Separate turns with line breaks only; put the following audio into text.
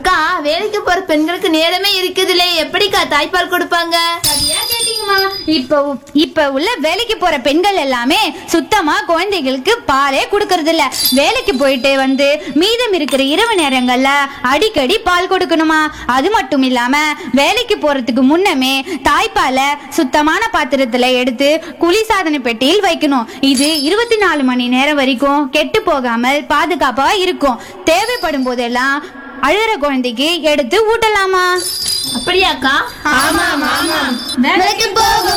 அக்கா வேலைக்கு போற பெண்களுக்கு நேரமே இருக்குதுல்ல எப்படிக்கா தாய்ப்பால் கொடுப்பாங்க
சரியா கேட்டீங்கம்மா இப்ப உ- இப்ப உள்ள வேலைக்கு போற பெண்கள் எல்லாமே சுத்தமா குழந்தைகளுக்கு பாலே கொடுக்கறது இல்ல வேலைக்கு போயிட்டு வந்து மீதம் இருக்கிற இரவு நேரங்கள்ல அடிக்கடி பால் கொடுக்கணுமா அது மட்டும் இல்லாம வேலைக்கு போறதுக்கு முன்னமே தாய்ப்பாலை சுத்தமான பாத்திரத்துல எடுத்து குளிர்சாதன பெட்டியில் வைக்கணும் இது இருபத்தி நாலு மணி நேரம் வரைக்கும் கெட்டு போகாமல் பாதுகாப்பா இருக்கும் தேவைப்படும் போதெல்லாம் அழுகிற குழந்தைக்கு எடுத்து ஊட்டலாமா
அப்படியாக்கா
ஆமா ஆமா
வேலைக்கு போகும்